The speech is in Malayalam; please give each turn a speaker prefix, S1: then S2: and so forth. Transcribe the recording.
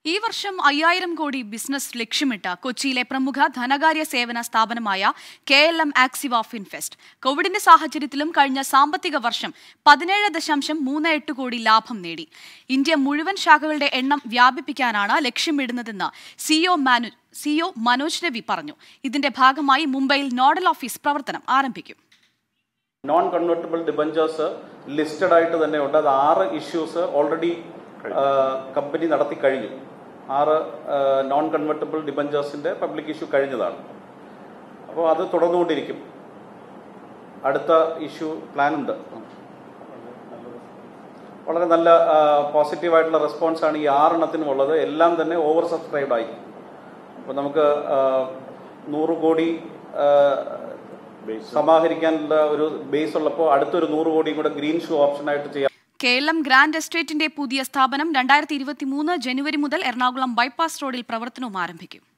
S1: ഈ വർഷം അയ്യായിരം കോടി ബിസിനസ് ലക്ഷ്യമിട്ട് കൊച്ചിയിലെ പ്രമുഖ ധനകാര്യ സേവന സ്ഥാപനമായ K L M Axiva Finvest കോവിഡിന്റെ സാഹചര്യത്തിലും കഴിഞ്ഞ സാമ്പത്തിക വർഷം പതിനേഴ് ദശാംശം മൂന്ന് എട്ട് കോടി ലാഭം നേടി ഇന്ത്യ മുഴുവൻ ശാഖകളുടെ എണ്ണം വ്യാപിപ്പിക്കാനാണ് ലക്ഷ്യമിടുന്നതെന്ന് സിഒ മാനു സിഒ മനോജ് രവി പറഞ്ഞു ഇതിന്റെ ഭാഗമായി മുംബൈയിൽ നോഡൽ ഓഫീസ് പ്രവർത്തനം ആരംഭിക്കും
S2: നോൺ കൺവെർട്ടബിൾ ഡിബഞ്ചേഴ്സ് ലിസ്റ്റഡ് ആയിട്ട് തന്നെ ഉണ്ട് അത് ആറ് ഇഷ്യൂസ് ഓൾറെഡി കമ്പനി നടത്തി കഴിഞ്ഞു ആറ് നോൺ കൺവെർട്ടബിൾ ഡിബഞ്ചേഴ്സിന്റെ പബ്ലിക് ഇഷ്യൂ കഴിഞ്ഞതാണ് അപ്പോൾ അത് തുടർന്നുകൊണ്ടിരിക്കും അടുത്ത ഇഷ്യൂ പ്ലാൻ ഉണ്ട് വളരെ നല്ല പോസിറ്റീവായിട്ടുള്ള റെസ്പോൺസാണ് ഈ ആറെണ്ണത്തിനും ഉള്ളത് എല്ലാം തന്നെ ഓവർ സബ്സ്ക്രൈബ്ഡ് ആയി അപ്പോൾ നമുക്ക് ആ, നൂറ് കോടി ആ, സമാഹരിക്കാനുള്ള ഒരു ബേസ് ഉള്ളപ്പോൾ അടുത്തൊരു നൂറ് കോടിയും കൂടെ ഗ്രീൻ ഷൂ ഓപ്ഷനായിട്ട് ചെയ്യാം
S1: കെ എൽ എം ഗ്രാൻഡ് എസ്റ്റേറ്റിന്റെ പുതിയ സ്ഥാപനം രണ്ടായിരത്തി ഇരുപത്തി മൂന്ന് ജനുവരി മുതൽ എറണാകുളം ബൈപ്പാസ് റോഡിൽ പ്രവർത്തനവും ആരംഭിക്കും